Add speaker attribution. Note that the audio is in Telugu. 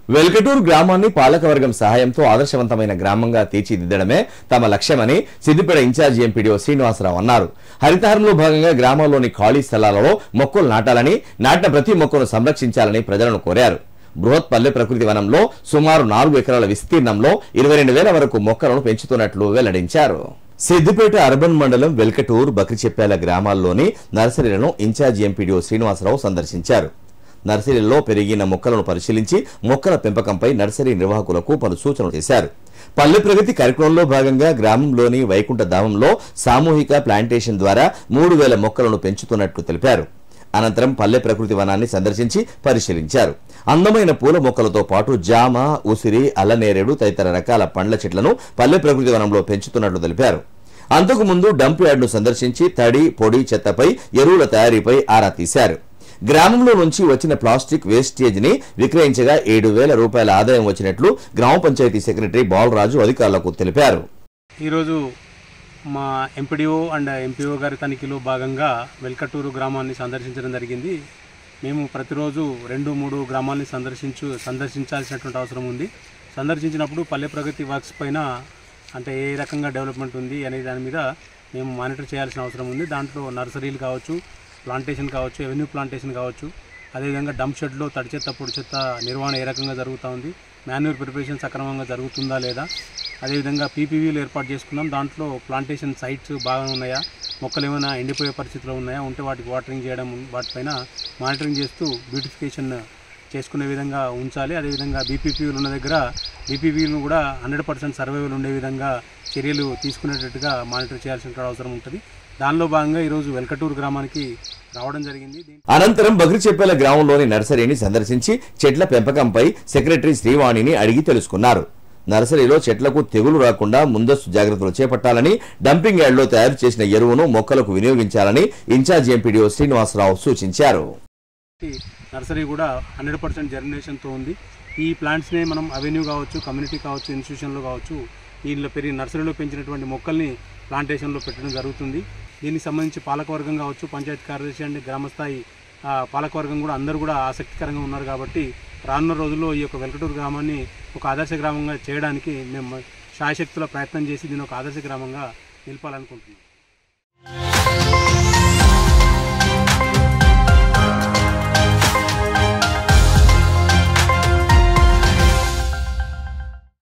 Speaker 1: వెల్కటూరు గ్రామాన్ని పాలకవర్గం సహాయంతో ఆదర్శవంతమైన గ్రామంగా తీర్చిదిద్దడమే తమ లక్ష్యమని సిద్దిపేట ఇన్ఛార్జి ఎంపీడీఓ శ్రీనివాసరావు అన్నారు హరితహారంలో భాగంగా గ్రామంలోని ఖాళీ స్థలాలలో మొక్కలు నాటాలని నాటిన ప్రతి మొక్కను సంరక్షించాలని ప్రజలను కోరారు బృహత్ పల్లె ప్రకృతి వనంలో సుమారు నాలుగు ఎకరాల విస్తీర్ణంలో ఇరవై రెండు వేల వరకు మొక్కలను పెంచుతున్నట్లు వెల్లడించారు సిద్దిపేట అర్బన్ మండలం వెల్కటూరు బక్రిచెప్పాల గ్రామాల్లోని నర్సరీలను ఇన్ఛార్జి ఎంపీడీఓ శ్రీనివాసరావు సందర్శించారు నర్సరీల్లో పెరిగిన మొక్కలను పరిశీలించి మొక్కల పెంపకంపై నర్సరీ నిర్వాహకులకు పలు సూచనలు చేశారు పల్లె ప్రగతి కార్యక్రమంలో భాగంగా గ్రామంలోని వైకుంఠ ధామంలో సామూహిక ప్లాంటేషన్ ద్వారా మూడు వేల మొక్కలను పెంచుతున్నట్లు తెలిపారు అనంతరం పల్లె ప్రకృతి వనాన్ని సందర్శించి పరిశీలించారు అందమైన పూల మొక్కలతో పాటు జామ ఉసిరి అల్లనేరేడు తదితర రకాల పండ్ల చెట్లను పల్లె ప్రకృతి వనంలో పెంచుతున్నట్లు తెలిపారు అంతకు ముందు డంప్ యార్డును సందర్శించి తడి పొడి చెత్తపై ఎరువుల తయారీపై ఆరా తీశారు గ్రామంలో నుంచి వచ్చిన ప్లాస్టిక్ వేస్టేజ్ ని విక్రయించగా ఏడు వేల రూపాయల ఆదాయం వచ్చినట్లు గ్రామ పంచాయతీ సెక్రటరీ బాలరాజు అధికారులకు తెలిపారు
Speaker 2: ఈరోజు మా ఎంపీడీఓ అండ్ ఎంపీఓ గారి తనిఖీలో భాగంగా వెల్కటూరు గ్రామాన్ని సందర్శించడం జరిగింది మేము ప్రతిరోజు రెండు మూడు గ్రామాల్ని సందర్శించు సందర్శించాల్సినటువంటి అవసరం ఉంది సందర్శించినప్పుడు పల్లె ప్రగతి వర్క్స్ పైన అంటే ఏ రకంగా డెవలప్మెంట్ ఉంది అనే దాని మీద మేము మానిటర్ చేయాల్సిన అవసరం ఉంది దాంట్లో నర్సరీలు కావచ్చు ప్లాంటేషన్ కావచ్చు ఎవెన్యూ ప్లాంటేషన్ కావచ్చు అదేవిధంగా డంప్ షెడ్లో తడి చెత్త పొడి చెత్త నిర్వహణ ఏ రకంగా జరుగుతూ ఉంది మాన్యూర్ ప్రిపరేషన్ సక్రమంగా జరుగుతుందా లేదా అదేవిధంగా పీపీవీలు ఏర్పాటు చేసుకున్నాం దాంట్లో ప్లాంటేషన్ సైట్స్ బాగా ఉన్నాయా మొక్కలు ఏమైనా ఎండిపోయే పరిస్థితిలో ఉన్నాయా ఉంటే వాటికి వాటరింగ్ చేయడం వాటిపైన మానిటరింగ్ చేస్తూ బ్యూటిఫికేషన్ చేసుకునే విధంగా ఉంచాలి అదేవిధంగా బీపీపీలు ఉన్న దగ్గర బీపీపీలను కూడా హండ్రెడ్ పర్సెంట్ సర్వైవల్ ఉండే విధంగా చర్యలు తీసుకునేటట్టుగా మానిటర్ చేయాల్సిన అవసరం ఉంటుంది దానిలో భాగంగా ఈరోజు వెల్కటూరు గ్రామానికి రావడం జరిగింది దీని
Speaker 1: అనంతరం బగ్రిచెప్పేల గ్రామంలోని నర్సరీని సందర్శించి చెట్ల పెంపకంపై సెక్రటరీ శ్రీవాణిని అడిగి తెలుసుకున్నారు నర్సరీలో చెట్లకు తెగులు రాకుండా ముందస్తు జాగ్రత్తలు చేపట్టాలని డంపింగ్ యార్డ్లో తయారు చేసిన ఎరువును మొక్కలకు వినియోగించాలని ఇన్ఛార్జ్ ఎంపీడీఓ శ్రీనివాసరావు సూచించారు
Speaker 2: నర్సరీ కూడా హండ్రెడ్ పర్సెంట్ జర్మినేషన్తో ఉంది ఈ ప్లాంట్స్ని మనం అవెన్యూ కావచ్చు కమ్యూనిటీ కావచ్చు ఇన్స్టిట్యూషన్లో కావచ్చు దీనిలో పెరిగి నర్సరీలో పెంచినటువంటి మొక్కల్ని ప్లాంటేషన్లో పెట్టడం జరుగుతుంది దీనికి సంబంధించి పాలకవర్గం కావచ్చు పంచాయతీ కార్యదర్శి అండ్ గ్రామస్థాయి ఆ, పాలకవర్గం కూడా అందరూ కూడా ఆసక్తికరంగా ఉన్నారు కాబట్టి రానున్న రోజుల్లో ఈ యొక్క వెల్కటూరు గ్రామాన్ని ఒక ఆదర్శ గ్రామంగా చేయడానికి మేము శాయశక్తుల ప్రయత్నం చేసి దీన్ని ఒక ఆదర్శ గ్రామంగా నిలపాలనుకుంటున్నాం